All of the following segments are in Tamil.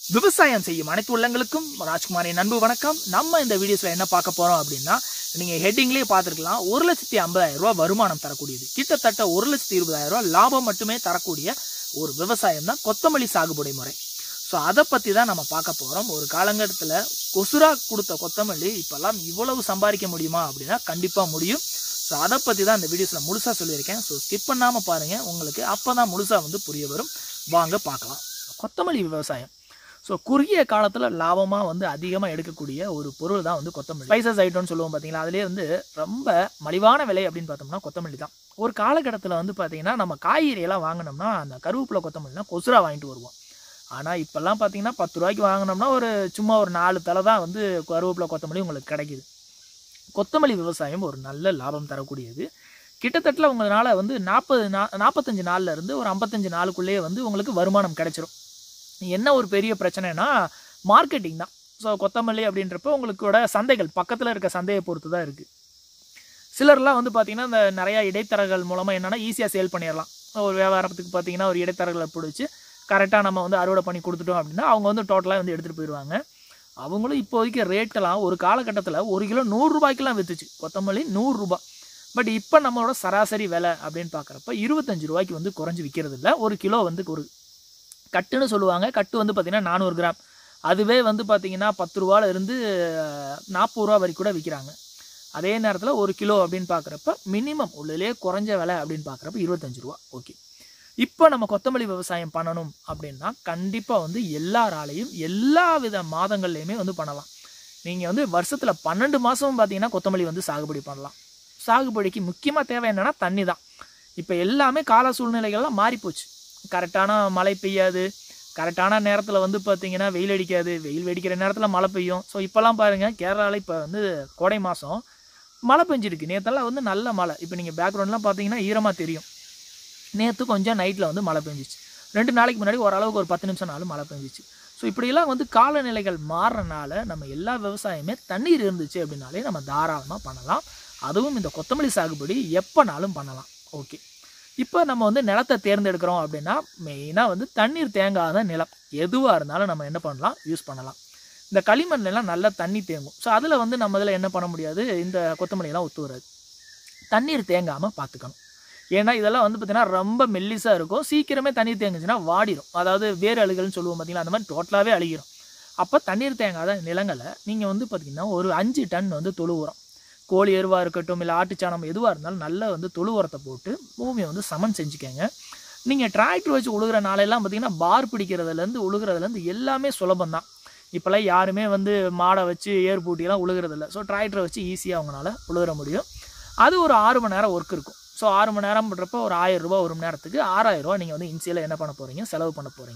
விவசாயம் செய்யும் அனைத்து உள்ளங்களுக்கும் ராஜ்குமாரின் அன்பு வணக்கம் நம்ம இந்த வீடியோஸ்ல என்ன பார்க்க போறோம் அப்படின்னா நீங்க ஹெட்டிங்லேயே பார்த்துருக்கலாம் ஒரு லட்சத்தி ஐம்பதாயிரம் ரூபாய் வருமானம் தரக்கூடியது கிட்டத்தட்ட ஒரு லட்சத்தி இருபதாயிரம் ரூபாய் லாபம் மட்டுமே தரக்கூடிய ஒரு விவசாயம் தான் கொத்தமல்லி சாகுபடி முறை ஸோ அதை பற்றி தான் நம்ம பார்க்க போகிறோம் ஒரு காலகட்டத்தில் கொசுரா கொடுத்த கொத்தமல்லி இப்போல்லாம் இவ்வளவு சம்பாதிக்க முடியுமா அப்படின்னா கண்டிப்பாக முடியும் ஸோ அதை பற்றி தான் இந்த வீடியோஸில் முழுசாக சொல்லியிருக்கேன் ஸோ ஸ்கிப் பண்ணாமல் பாருங்கள் உங்களுக்கு அப்போ தான் முழுசாக வந்து புரிய வரும் வாங்க பார்க்கலாம் கொத்தமல்லி விவசாயம் ஸோ குறுகிய காலத்தில் லாபமாக வந்து அதிகமாக எடுக்கக்கூடிய ஒரு பொருள் தான் வந்து கொத்தமல்லி ஸ்பைசஸ் ஐட்டம்னு சொல்லுவோம் பார்த்தீங்களா அதுலேயே வந்து ரொம்ப மலிவான விலை அப்படின்னு பார்த்தோம்னா கொத்தமல்லி தான் ஒரு காலகட்டத்தில் வந்து பார்த்தீங்கன்னா நம்ம காய்கறியெல்லாம் வாங்கினோம்னா அந்த கருவேப்பிலை கொத்தமல்லினா கொசுரா வாங்கிட்டு வருவோம் ஆனால் இப்போல்லாம் பார்த்தீங்கன்னா பத்து ரூபாய்க்கு வாங்கினோம்னா ஒரு சும்மா ஒரு நாலு தலை தான் வந்து கருவேப்பிலை கொத்தமல்லி உங்களுக்கு கிடைக்குது கொத்தமல்லி விவசாயம் ஒரு நல்ல லாபம் தரக்கூடியது கிட்டத்தட்ட உங்களால் வந்து நாற்பது நா நாற்பத்தஞ்சு நாள்ல இருந்து ஒரு ஐம்பத்தஞ்சு நாளுக்குள்ளேயே வந்து உங்களுக்கு வருமானம் கிடைச்சிரும் என்ன ஒரு பெரிய பிரச்சனைனா மார்க்கெட்டிங் தான் ஸோ கொத்தமல்லி அப்படின்றப்ப உங்களுக்கோட சந்தைகள் பக்கத்தில் இருக்க சந்தையை பொறுத்து தான் இருக்குது சிலர்லாம் வந்து பார்த்தீங்கன்னா இந்த நிறையா இடைத்தரகர்கள் மூலமாக என்னென்னா ஈஸியாக சேல் பண்ணிடலாம் ஒரு வியாபாரத்துக்கு பார்த்தீங்கன்னா ஒரு இடைத்தரகர்களை பிடிச்சி கரெக்டாக நம்ம வந்து அறுவடை பண்ணி கொடுத்துட்டோம் அப்படின்னா அவங்க வந்து டோட்டலாக வந்து எடுத்துகிட்டு போயிடுவாங்க அவங்களும் இப்போதைக்கு ரேட்டெல்லாம் ஒரு காலகட்டத்தில் ஒரு கிலோ நூறுரூபாய்க்கெல்லாம் விற்றுச்சு கொத்தமல்லி நூறுரூபா பட் இப்போ நம்மளோட சராசரி விலை அப்படின்னு பார்க்குறப்ப இருபத்தஞ்சு ரூபாய்க்கு வந்து குறைஞ்சி விற்கிறது இல்லை ஒரு கிலோ வந்து ஒரு கட்டுன்னு சொல்லுவாங்க கட்டு வந்து பார்த்திங்கன்னா நானூறு கிராம் அதுவே வந்து பார்த்திங்கன்னா பத்து ரூபால இருந்து நாற்பது ரூபா வரைக்கும் கூட விற்கிறாங்க அதே நேரத்தில் ஒரு கிலோ அப்படின்னு பார்க்குறப்ப மினிமம் உள்ளதுலேயே குறைஞ்ச விலை அப்படின்னு பார்க்குறப்ப இருபத்தஞ்சு ரூபா ஓகே இப்போ நம்ம கொத்தமல்லி விவசாயம் பண்ணணும் அப்படின்னா கண்டிப்பாக வந்து எல்லாராலையும் எல்லா வித மாதங்கள்லையுமே வந்து பண்ணலாம் நீங்கள் வந்து வருஷத்தில் பன்னெண்டு மாதமும் பார்த்தீங்கன்னா கொத்தமல்லி வந்து சாகுபடி பண்ணலாம் சாகுபடிக்கு முக்கியமாக தேவை என்னென்னா தண்ணி தான் இப்போ எல்லாமே கால சூழ்நிலைகள்லாம் மாறிப்போச்சு கரெக்டான மழை பெய்யாது கரெக்டான நேரத்தில் வந்து பார்த்தீங்கன்னா வெயில் அடிக்காது வெயில் வெடிக்கிற நேரத்தில் மழை பெய்யும் ஸோ இப்போல்லாம் பாருங்கள் கேரளாவில் இப்போ வந்து கோடை மாதம் மழை பெஞ்சிருக்கு நேற்றெல்லாம் வந்து நல்ல மழை இப்போ நீங்கள் பேக்ரவுண்ட்லாம் பார்த்தீங்கன்னா ஈரமாக தெரியும் நேற்று கொஞ்சம் நைட்டில் வந்து மழை பெஞ்சிச்சு ரெண்டு நாளைக்கு முன்னாடி ஓரளவுக்கு ஒரு பத்து நிமிஷம் நாளும் மழை பெஞ்சிச்சு ஸோ இப்படியெல்லாம் வந்து காலநிலைகள் மாறுறனால நம்ம எல்லா விவசாயமே தண்ணீர் இருந்துச்சு அப்படின்னாலே நம்ம தாராளமாக பண்ணலாம் அதுவும் இந்த கொத்தமல்லி சாகுபடி எப்போனாலும் பண்ணலாம் ஓகே இப்போ நம்ம வந்து நிலத்தை தேர்ந்தெடுக்கிறோம் அப்படின்னா மெயினாக வந்து தண்ணீர் தேங்காத நிலம் எதுவாக இருந்தாலும் நம்ம என்ன பண்ணலாம் யூஸ் பண்ணலாம் இந்த களிமண்லாம் நல்லா தண்ணி தேங்கும் ஸோ அதில் வந்து நம்ம இதில் என்ன பண்ண முடியாது இந்த கொத்தமல்லியெல்லாம் ஒத்து வராது தண்ணீர் தேங்காமல் பார்த்துக்கணும் ஏன்னா இதெல்லாம் வந்து பார்த்திங்கன்னா ரொம்ப மெல்லிஸாக இருக்கும் சீக்கிரமே தண்ணீர் தேங்குச்சுன்னா வாடிடும் அதாவது வேறு அழுகல்னு சொல்லுவோம் பார்த்தீங்களா அந்த மாதிரி டோட்டலாகவே அழுகிடும் அப்போ தண்ணீர் தேங்காத நிலங்களை நீங்கள் வந்து பார்த்திங்கன்னா ஒரு அஞ்சு டன் வந்து தொழு உரம் கோழி எருவாக இருக்கட்டும் இல்லை ஆட்டுச்சாணம் எதுவாக இருந்தாலும் நல்லா வந்து தொழு உரத்தை போட்டு பூமியை வந்து சமன் செஞ்சுக்கோங்க நீங்கள் டிராக்டர் வச்சு உழுகிற நாளெல்லாம் பார்த்தீங்கன்னா பார் பிடிக்கிறதுலேருந்து உழுகிறதுலேருந்து எல்லாமே சுலபம் தான் இப்போல்லாம் யாருமே வந்து மாடை வச்சு ஏர் பூட்டியெல்லாம் உழுகிறதில்ல ஸோ டிராக்டரை வச்சு ஈஸியாக அவங்களால உழுகிற முடியும் அது ஒரு ஆறு மணி நேரம் ஒர்க் இருக்கும் ஸோ ஆறு மணி நேரம் பண்ணுறப்போ ஒரு ஆயிரம் ரூபா ஒரு மணி நேரத்துக்கு ஆறாயிரம் ரூபா நீங்கள் வந்து இன்சியலாக என்ன பண்ண போகிறீங்க செலவு பண்ண போகிறீங்க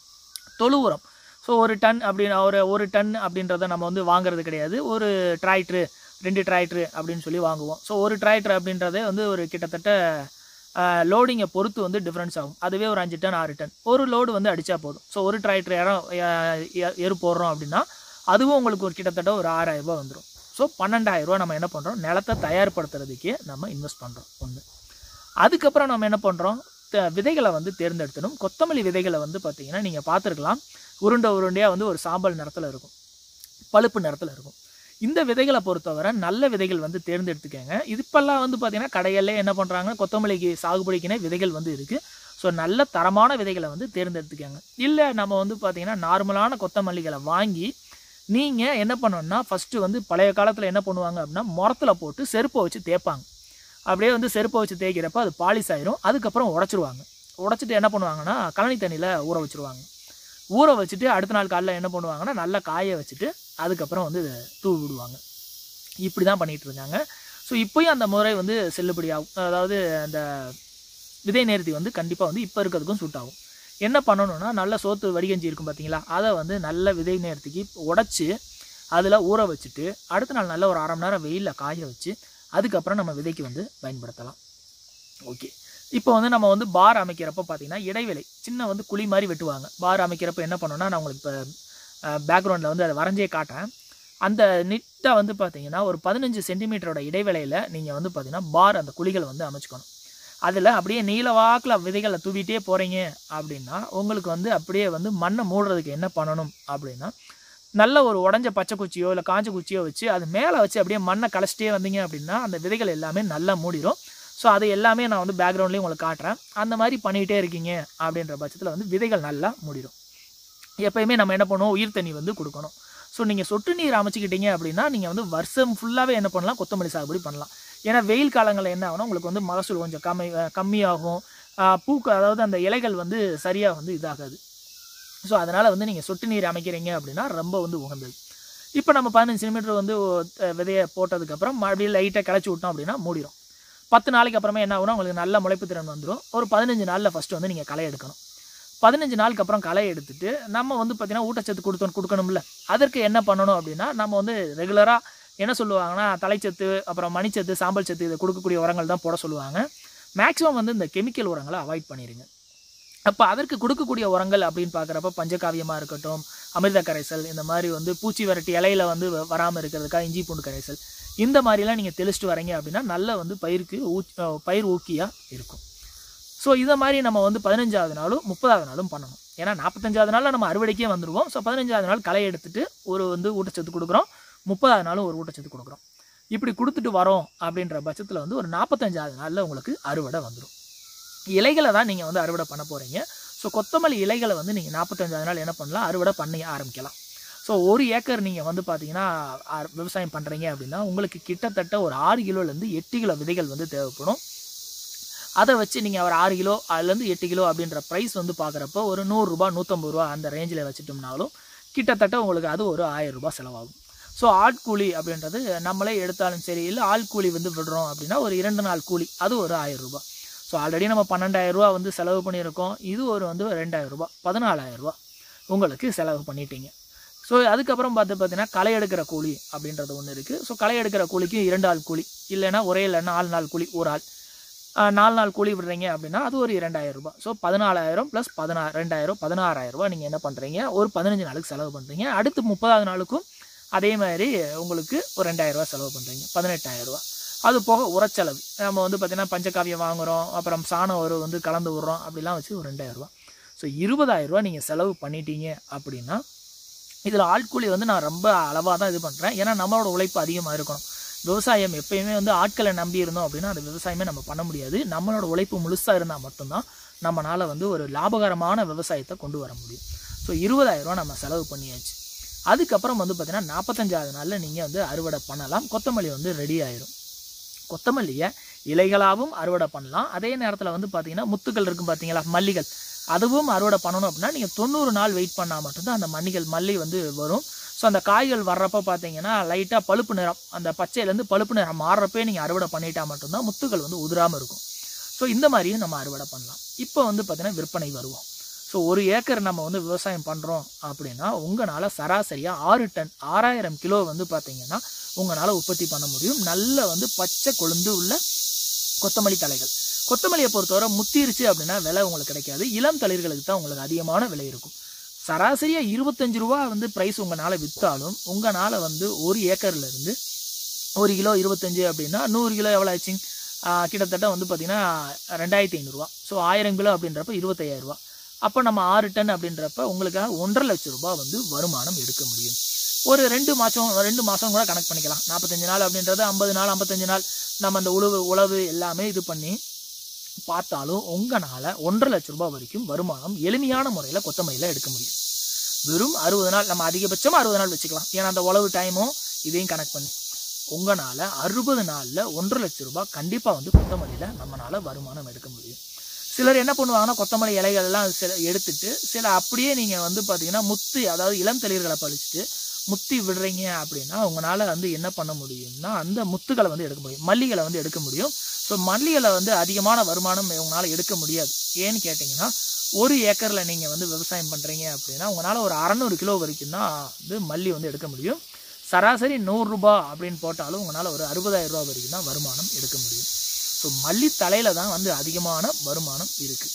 தொழு உரம் ஸோ ஒரு டன் அப்படின்னு ஒரு ஒரு டன் அப்படின்றத நம்ம வந்து வாங்குறது கிடையாது ஒரு டிராக்டரு ரெண்டு டிராக்டரு அப்படின்னு சொல்லி வாங்குவோம் ஸோ ஒரு டிராக்டர் அப்படின்றதே வந்து ஒரு கிட்டத்தட்ட லோடிங்கை பொறுத்து வந்து டிஃப்ரென்ஸ் ஆகும் அதுவே ஒரு அஞ்சு டன் ஆறு டன் ஒரு லோடு வந்து அடித்தா போதும் ஸோ ஒரு டிராக்டர் இடம் எரு போடுறோம் அப்படின்னா அதுவும் உங்களுக்கு ஒரு கிட்டத்தட்ட ஒரு ஆறாயிரம் ரூபாய் வந்துடும் ஸோ பன்னெண்டாயிரம் ரூபா நம்ம என்ன பண்ணுறோம் நிலத்தை தயார்படுத்துறதுக்கே நம்ம இன்வெஸ்ட் பண்ணுறோம் ஒன்று அதுக்கப்புறம் நம்ம என்ன பண்ணுறோம் விதைகளை வந்து தேர்ந்தெடுத்தணும் கொத்தமல்லி விதைகளை வந்து பார்த்தீங்கன்னா நீங்கள் பார்த்துருக்கலாம் உருண்டை உருண்டையாக வந்து ஒரு சாம்பல் நிறத்தில் இருக்கும் பழுப்பு நிறத்தில் இருக்கும் இந்த விதைகளை பொறுத்தவரை நல்ல விதைகள் வந்து தேர்ந்தெடுத்துக்கங்க இப்போல்லாம் வந்து பார்த்திங்கன்னா கடையிலே என்ன பண்ணுறாங்க கொத்தமல்லிக்கு சாகுபடிக்குனே விதைகள் வந்து இருக்குது ஸோ நல்ல தரமான விதைகளை வந்து தேர்ந்தெடுத்துக்கங்க இல்லை நம்ம வந்து பார்த்திங்கன்னா நார்மலான கொத்தமல்லிகளை வாங்கி நீங்கள் என்ன பண்ணணும்னா ஃபஸ்ட்டு வந்து பழைய காலத்தில் என்ன பண்ணுவாங்க அப்படின்னா முரத்தில் போட்டு செருப்பை வச்சு தேய்ப்பாங்க அப்படியே வந்து செருப்பை வச்சு தேய்க்கிறப்ப அது பாலிஸ் ஆயிரும் அதுக்கப்புறம் உடச்சிருவாங்க உடச்சிட்டு என்ன பண்ணுவாங்கன்னா கழனி தண்ணியில் ஊற வச்சுருவாங்க ஊற வச்சுட்டு அடுத்த நாள் காலையில் என்ன பண்ணுவாங்கன்னா நல்லா காய வச்சுட்டு அதுக்கப்புறம் வந்து தூவி விடுவாங்க இப்படி தான் பண்ணிகிட்டு இருக்காங்க ஸோ இப்போயும் அந்த முறை வந்து செல்லுபடியாகும் அதாவது அந்த விதை நேர்த்தி வந்து கண்டிப்பாக வந்து இப்போ இருக்கிறதுக்கும் சூட் ஆகும் என்ன பண்ணணும்னா நல்ல சோத்து வடிகஞ்சி இருக்கும் பார்த்தீங்களா அதை வந்து நல்ல விதை நேர்த்திக்கு உடச்சி அதில் ஊற வச்சுட்டு அடுத்த நாள் நல்ல ஒரு அரை மணி நேரம் வெயிலில் காய வச்சு அதுக்கப்புறம் நம்ம விதைக்கு வந்து பயன்படுத்தலாம் ஓகே இப்போ வந்து நம்ம வந்து பார் அமைக்கிறப்ப பார்த்தீங்கன்னா இடைவேளை சின்ன வந்து குழி மாதிரி வெட்டுவாங்க பார் அமைக்கிறப்ப என்ன பண்ணோன்னா நான் உங்களுக்கு இப்போ பேக்ரவுண்டில் வந்து அதை வரைஞ்சே காட்டுறேன் அந்த நிட்டாக வந்து பார்த்தீங்கன்னா ஒரு பதினஞ்சு சென்டிமீட்டரோட இடைவேளையில் நீங்கள் வந்து பார்த்தீங்கன்னா பார் அந்த குழிகள் வந்து அமைச்சுக்கணும் அதில் அப்படியே நீல வாக்கில் விதைகளை தூவிட்டே போகிறீங்க அப்படின்னா உங்களுக்கு வந்து அப்படியே வந்து மண்ணை மூடுறதுக்கு என்ன பண்ணணும் அப்படின்னா நல்ல ஒரு உடஞ்ச பச்சை குச்சியோ இல்லை காஞ்ச குச்சியோ வச்சு அது மேலே வச்சு அப்படியே மண்ணை கலைச்சிட்டே வந்தீங்க அப்படின்னா அந்த விதைகள் எல்லாமே நல்லா மூடிடும் ஸோ அது எல்லாமே நான் வந்து பேக்ரவுண்ட்லேயும் உங்களுக்கு காட்டுறேன் அந்த மாதிரி பண்ணிகிட்டே இருக்கீங்க அப்படின்ற பட்சத்தில் வந்து விதைகள் நல்லா மூடிடும் எப்பயுமே நம்ம என்ன பண்ணுவோம் உயிர் தண்ணி வந்து கொடுக்கணும் ஸோ நீங்கள் சொட்டு நீர் அமைச்சிக்கிட்டீங்க அப்படின்னா நீங்கள் வந்து வருஷம் ஃபுல்லாகவே என்ன பண்ணலாம் கொத்தமல்லி சாகுபடி பண்ணலாம் ஏன்னா வெயில் காலங்களில் என்ன ஆகும்னா உங்களுக்கு வந்து மகசூல் கொஞ்சம் கம்மி அஹ் கம்மியாகும் ஆஹ் பூக்கு அதாவது அந்த இலைகள் வந்து சரியாக வந்து இதாகாது ஸோ அதனால் வந்து நீங்கள் சொட்டு நீர் அமைக்கிறீங்க அப்படின்னா ரொம்ப வந்து உகந்தது இப்போ நம்ம பதினஞ்சு சென்டிமீட்டர் வந்து அஹ், விதையை போட்டதுக்கப்புறம் மறுபடியும் லைட்டாக கிளச்சி விட்டோம் அப்படின்னா மூடிடும் பத்து நாளைக்கு அப்புறமா என்ன ஆகும்னா உங்களுக்கு நல்ல முளைப்பு திறன் வந்துடும் ஒரு பதினஞ்சு நாளில் ஃபஸ்ட்டு வந்து நீங்கள் களை எடுக்கணும் பதினஞ்சு நாளுக்கு அப்புறம் களை எடுத்துட்டு நம்ம வந்து பார்த்தீங்கன்னா ஊட்டச்சத்து கொடுத்தோம் கொடுக்கணும்ல அதற்கு என்ன பண்ணணும் அப்படின்னா நம்ம வந்து ரெகுலராக என்ன சொல்லுவாங்கன்னா தலைச்சத்து அப்புறம் மணிச்சத்து சாம்பல் சத்து இதை கொடுக்கக்கூடிய உரங்கள் தான் போட சொல்லுவாங்க மேக்ஸிமம் வந்து இந்த கெமிக்கல் உரங்களை அவாய்ட் பண்ணிடுங்க அப்போ அதற்கு கொடுக்கக்கூடிய உரங்கள் அப்படின்னு பார்க்குறப்ப பஞ்சகாவியமாக இருக்கட்டும் அமிர்த கரைசல் இந்த மாதிரி வந்து பூச்சி விரட்டி இலையில வந்து வராமல் இருக்கிறதுக்காக இஞ்சி பூண்டு கரைசல் இந்த மாதிரிலாம் நீங்கள் தெளிச்சிட்டு வரீங்க அப்படின்னா நல்ல வந்து பயிருக்கு ஊ- அஹ் பயிர் ஊக்கியாக இருக்கும் ஸோ இதை மாதிரி நம்ம வந்து பதினஞ்சாவது நாளும் முப்பதாவது நாளும் பண்ணணும் ஏன்னா நாற்பத்தஞ்சாவது நாளில் நம்ம அறுவடைக்கே வந்துடுவோம் ஸோ பதினஞ்சாவது நாள் களை எடுத்துட்டு ஒரு வந்து ஊட்டச்சத்து கொடுக்குறோம் முப்பதாவது நாளும் ஒரு ஊட்டச்சத்து கொடுக்குறோம் இப்படி கொடுத்துட்டு வரோம் அப்படின்ற பட்சத்தில் வந்து ஒரு நாற்பத்தஞ்சாவது நாளில் உங்களுக்கு அறுவடை வந்துடும் இலைகளை தான் நீங்கள் வந்து அறுவடை பண்ண போகிறீங்க ஸோ கொத்தமல்லி இலைகளை வந்து நீங்கள் நாற்பத்தஞ்சாவது நாள் என்ன பண்ணலாம் அறுவடை பண்ணி ஆரம்பிக்கலாம் ஸோ ஒரு ஏக்கர் நீங்கள் வந்து பார்த்தீங்கன்னா ஆ- விவசாயம் பண்ணுறீங்க அப்படின்னா உங்களுக்கு கிட்டத்தட்ட ஒரு ஆறு கிலோலேருந்து எட்டு கிலோ விதைகள் வந்து தேவைப்படும் அதை வச்சு நீங்கள் ஒரு ஆறு கிலோ அதுலேருந்து எட்டு கிலோ அப்படின்ற ப்ரைஸ் வந்து பார்க்குறப்போ ஒரு நூறுரூபா நூற்றம்பது ரூபா அந்த ரேஞ்சில் வச்சுட்டோம்னாலும் கிட்டத்தட்ட உங்களுக்கு அது ஒரு ஆயிரம் ரூபாய் செலவாகும் ஸோ ஆட்கூலி அப்படின்றது நம்மளே எடுத்தாலும் சரி இல்லை ஆள் கூலி வந்து விடுறோம் அப்படின்னா ஒரு இரண்டு நாள் கூலி அது ஒரு ஆயிரம் ரூபாய் ஸோ ஆல்ரெடி நம்ம பன்னெண்டாயிரம் ரூபா வந்து செலவு பண்ணியிருக்கோம் இது ஒரு வந்து ரெண்டாயிரம் ரூபாய் பதினாலாயிரம் ரூபாய் உங்களுக்கு செலவு பண்ணிட்டீங்க ஸோ அதுக்கப்புறம் பார்த்து பார்த்தீங்கன்னா களை எடுக்கிற கூலி அப்படின்றது ஒன்று இருக்குது ஸோ களை எடுக்கிற கூலிக்கு இரண்டு ஆள் கூலி இல்லைன்னா ஒரே இல்லைன்னா நாலு நாள் கூலி ஒரு ஆள் ஆஹ் நாலு நாள் கூலி விடுறீங்க அப்படின்னா அது ஒரு இரண்டாயிரம் ரூபாய் ஸோ பதினாலாயிரம் ப்ளஸ் பதினா ரெண்டாயிரம் பதினாறாயிரம் ரூபாய் நீங்கள் என்ன பண்ணுறீங்க ஒரு பதினஞ்சு நாளுக்கு செலவு பண்ணுறீங்க அடுத்து முப்பதாவது நாளுக்கும் அதே மாதிரி உங்களுக்கு ஒரு ரெண்டாயிரம் ரூபாய் செலவு பண்ணுறீங்க பதினெட்டாயிரம் ரூபாய் அது போக உரச்செலவு நம்ம வந்து பார்த்திங்கன்னா பஞ்சகாவியம் வாங்குகிறோம் அப்புறம் சாணம் ஒரு வந்து கலந்து விட்றோம் அப்படிலாம் வச்சு ஒரு ரெண்டாயிரம் ரூபாய் ஸோ இருபதாயிரம் ரூபாய் நீங்கள் செலவு பண்ணிட்டீங்க அப்படின்னா இதில் ஆட்கூலி வந்து நான் ரொம்ப அளவாக தான் இது பண்ணுறேன் ஏன்னா நம்மளோட உழைப்பு அதிகமாக இருக்கணும் விவசாயம் எப்பயுமே வந்து ஆட்களை நம்பி இருந்தோம் அப்படின்னா அந்த விவசாயமே நம்ம பண்ண முடியாது நம்மளோட உழைப்பு முழுசாக இருந்தால் மட்டும்தான் நம்மளால் வந்து ஒரு லாபகரமான விவசாயத்தை கொண்டு வர முடியும் ஸோ இருபதாயிரம் ரூபாய் நம்ம செலவு பண்ணியாச்சு அதுக்கப்புறம் வந்து பார்த்தீங்கன்னா நாற்பத்தஞ்சாவது நாளில் நீங்கள் வந்து அறுவடை பண்ணலாம் கொத்தமல்லி வந்து ரெடி ஆயிரும் கொத்தமல்லியை இலைகளாகவும் அறுவடை பண்ணலாம் அதே நேரத்தில் வந்து பார்த்தீங்கன்னா முத்துக்கள் இருக்கும் பார்த்தீங்களா மல்லிகள் அதுவும் அறுவடை பண்ணணும் அப்படின்னா நீங்கள் தொண்ணூறு நாள் வெயிட் பண்ணால் மட்டும்தான் அந்த மல்லிகள் மல்லி வந்து வரும் ஸோ அந்த காய்கள் வர்றப்ப பார்த்தீங்கன்னா லைட்டாக பழுப்பு நிறம் அந்த பச்சையிலேருந்து பழுப்பு நிறம் மாறுறப்பே நீங்கள் அறுவடை பண்ணிட்டா மட்டும்தான் முத்துக்கள் வந்து உதிராமல் இருக்கும் ஸோ இந்த மாதிரியும் நம்ம அறுவடை பண்ணலாம் இப்போ வந்து பார்த்தீங்கன்னா விற்பனை வருவோம் ஸோ ஒரு ஏக்கர் நம்ம வந்து விவசாயம் பண்ணுறோம் அப்படின்னா உங்களால் சராசரியாக ஆறு டன் ஆறாயிரம் கிலோ வந்து பார்த்தீங்கன்னா உங்களால் உற்பத்தி பண்ண முடியும் நல்ல வந்து பச்சை கொழுந்து உள்ள கொத்தமல்லி தலைகள் கொத்தமல்லியை பொறுத்தவரை முத்திருச்சு அப்படின்னா விலை உங்களுக்கு கிடைக்காது இளம் தளிர்களுக்கு தான் உங்களுக்கு அதிகமான விலை இருக்கும் சராசரியாக இருபத்தஞ்சு ரூபா வந்து ப்ரைஸ் உங்களால் விற்றாலும் உங்களால் வந்து ஒரு ஏக்கர்ல இருந்து ஒரு கிலோ இருபத்தஞ்சு அப்படின்னா நூறு கிலோ எவ்வளோ ஆச்சுங்க ஆஹ் கிட்டத்தட்ட வந்து பார்த்தீங்கன்னா ரெண்டாயிரத்தி ஐநூறுரூவா ஸோ ஆயிரம் கிலோ அப்படின்றப்ப இருபத்தையாயிரம் ரூபா அப்போ நம்ம ஆறு டன் அப்படின்றப்ப உங்களுக்காக ஒன்றரை லட்சம் ரூபாய் வந்து வருமானம் எடுக்க முடியும் ஒரு ரெண்டு மாதம் ரெண்டு மாதம் கூட கணக்கு பண்ணிக்கலாம் நாற்பத்தஞ்சு நாள் அப்படின்றது ஐம்பது நாள் ஐம்பத்தஞ்சு நாள் நம்ம அந்த உழவு உழவு எல்லாமே இது பண்ணி பார்த்தாலும் உங்களால் ஒன்றரை லட்ச ரூபாய் வரைக்கும் வருமானம் எளிமையான முறையில் கொத்தமல்லியில் எடுக்க முடியும் வெறும் அறுபது நாள் நம்ம அதிகபட்சமாக அறுபது நாள் வச்சுக்கலாம் ஏன்னா அந்த உழவு டைமும் இதையும் கணக்கு பண்ணி உங்களால் அறுபது நாளில் ஒன்றரை லட்ச ரூபாய் கண்டிப்பாக வந்து கொத்தமல்லியில் நம்மளால் வருமானம் எடுக்க முடியும் சிலர் என்ன பண்ணுவாங்கன்னா கொத்தமல்லி இலைகள்லாம் சில எடுத்துட்டு சில அப்படியே நீங்கள் வந்து பார்த்தீங்கன்னா முத்து அதாவது இளம் தளிர்களை பறிச்சுட்டு முத்தி விடுறீங்க அப்படின்னா உங்களால் வந்து என்ன பண்ண முடியும்னா அந்த முத்துகளை வந்து எடுக்க முடியும் மல்லிகளை வந்து எடுக்க முடியும் ஸோ மல்லிகளை வந்து அதிகமான வருமானம் உங்களால் எடுக்க முடியாது ஏன்னு கேட்டிங்கன்னா ஒரு ஏக்கரில் நீங்கள் வந்து விவசாயம் பண்ணுறீங்க அப்படின்னா உங்களால் ஒரு அறநூறு கிலோ வரைக்கும் தான் வந்து மல்லி வந்து எடுக்க முடியும் சராசரி நூறுரூபா அப்படின்னு போட்டாலும் உங்களால் ஒரு அறுபதாயிரம் ரூபா வரைக்கும் தான் வருமானம் எடுக்க முடியும் ஸோ மல்லி தலையில் தான் வந்து அதிகமான வருமானம் இருக்குது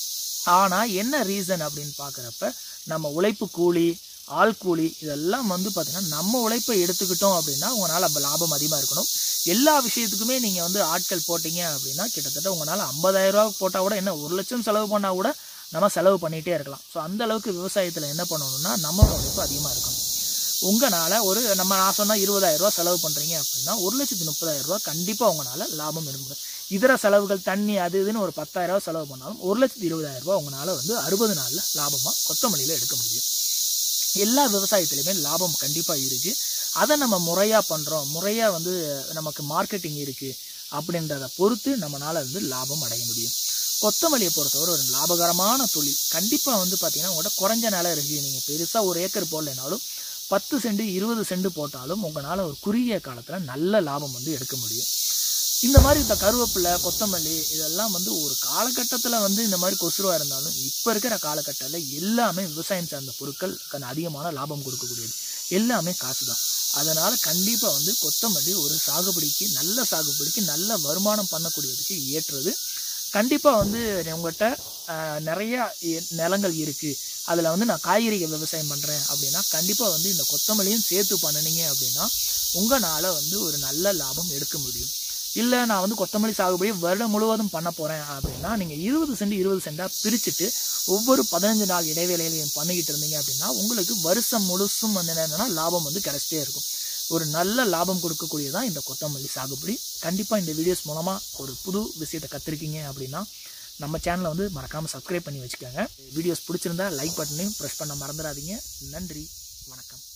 ஆனால் என்ன ரீசன் அப்படின்னு பார்க்குறப்ப நம்ம உழைப்பு கூலி ஆள் கூலி இதெல்லாம் வந்து பார்த்திங்கன்னா நம்ம உழைப்பை எடுத்துக்கிட்டோம் அப்படின்னா உங்களால் அப்போ லாபம் அதிகமாக இருக்கணும் எல்லா விஷயத்துக்குமே நீங்கள் வந்து ஆட்கள் போட்டீங்க அப்படின்னா கிட்டத்தட்ட உங்களால் ஐம்பதாயிரம் ரூபா போட்டால் கூட என்ன ஒரு லட்சம் செலவு பண்ணால் கூட நம்ம செலவு பண்ணிகிட்டே இருக்கலாம் ஸோ அந்த அளவுக்கு விவசாயத்தில் என்ன பண்ணணும்னா நம்ம உழைப்பு அதிகமாக இருக்கணும் உங்களால் ஒரு நம்ம நான் சொன்னால் இருபதாயிரம் ரூபா செலவு பண்ணுறீங்க அப்படின்னா ஒரு லட்சத்து முப்பதாயிரம் ரூபா கண்டிப்பாக உங்களால் லாபம் எடுக்க முடியும் இதர செலவுகள் தண்ணி அது இதுன்னு ஒரு பத்தாயிரம் ரூபா செலவு பண்ணாலும் ஒரு லட்சத்து இருபதாயிரம் ரூபா உங்களால் வந்து அறுபது நாளில் லாபமாக கொத்தமல்லியில் எடுக்க முடியும் எல்லா விவசாயத்துலையுமே லாபம் கண்டிப்பாக இருக்குது அதை நம்ம முறையாக பண்ணுறோம் முறையாக வந்து நமக்கு மார்க்கெட்டிங் இருக்குது அப்படின்றத பொறுத்து நம்மளால் வந்து லாபம் அடைய முடியும் கொத்தமல்லியை பொறுத்தவரை ஒரு லாபகரமான தொழில் கண்டிப்பாக வந்து பார்த்தீங்கன்னா உங்கள்கிட்ட குறைஞ்ச நிலம் இருக்குது நீங்கள் பெருசாக ஒரு ஏக்கர் போடலைனாலும் பத்து சென்ட் இருபது சென்ட் போட்டாலும் உங்களால் ஒரு குறுகிய காலத்தில் நல்ல லாபம் வந்து எடுக்க முடியும் இந்த மாதிரி இந்த கருவேப்பிலை கொத்தமல்லி இதெல்லாம் வந்து ஒரு காலகட்டத்தில் வந்து இந்த மாதிரி கொசுருவாக இருந்தாலும் இப்போ இருக்கிற காலகட்டத்தில் எல்லாமே விவசாயம் சார்ந்த பொருட்கள் கொஞ்சம் அதிகமான லாபம் கொடுக்கக்கூடியது எல்லாமே காசு தான் அதனால் கண்டிப்பாக வந்து கொத்தமல்லி ஒரு சாகுபடிக்கு நல்ல சாகுபடிக்கு நல்ல வருமானம் பண்ணக்கூடியதுக்கு ஏற்றது கண்டிப்பாக வந்து உங்கள்கிட்ட ஆஹ், நிறைய எ- நிலங்கள் இருக்குது அதில் வந்து நான் காய்கறிகள் விவசாயம் பண்ணுறேன் அப்படின்னா கண்டிப்பாக வந்து இந்த கொத்தமல்லியும் சேர்த்து பண்ணுனீங்க அப்படின்னா உங்களால் வந்து ஒரு நல்ல லாபம் எடுக்க முடியும் இல்லை நான் வந்து கொத்தமல்லி சாகுபடி வருடம் முழுவதும் பண்ண போகிறேன் அப்படின்னா நீங்கள் இருபது சென்ட் இருபது சென்டாக பிரிச்சுட்டு ஒவ்வொரு பதினஞ்சு நாள் இடைவேளையிலையும் பண்ணிக்கிட்டு இருந்தீங்க அப்படின்னா உங்களுக்கு வருஷம் முழுசும் வந்து என்னன்னா லாபம் வந்து கிடைச்சிட்டே இருக்கும் ஒரு நல்ல லாபம் கொடுக்கக்கூடியதான் இந்த கொத்தமல்லி சாகுபடி கண்டிப்பாக இந்த வீடியோஸ் மூலமாக ஒரு புது விஷயத்தை கற்றுருக்கீங்க அப்படின்னா நம்ம சேனலை வந்து மறக்காமல் சப்ஸ்கிரைப் பண்ணி வச்சுக்கோங்க வீடியோஸ் பிடிச்சிருந்தா லைக் பட்டனையும் ப்ரெஸ் பண்ண மறந்துடாதீங்க நன்றி வணக்கம்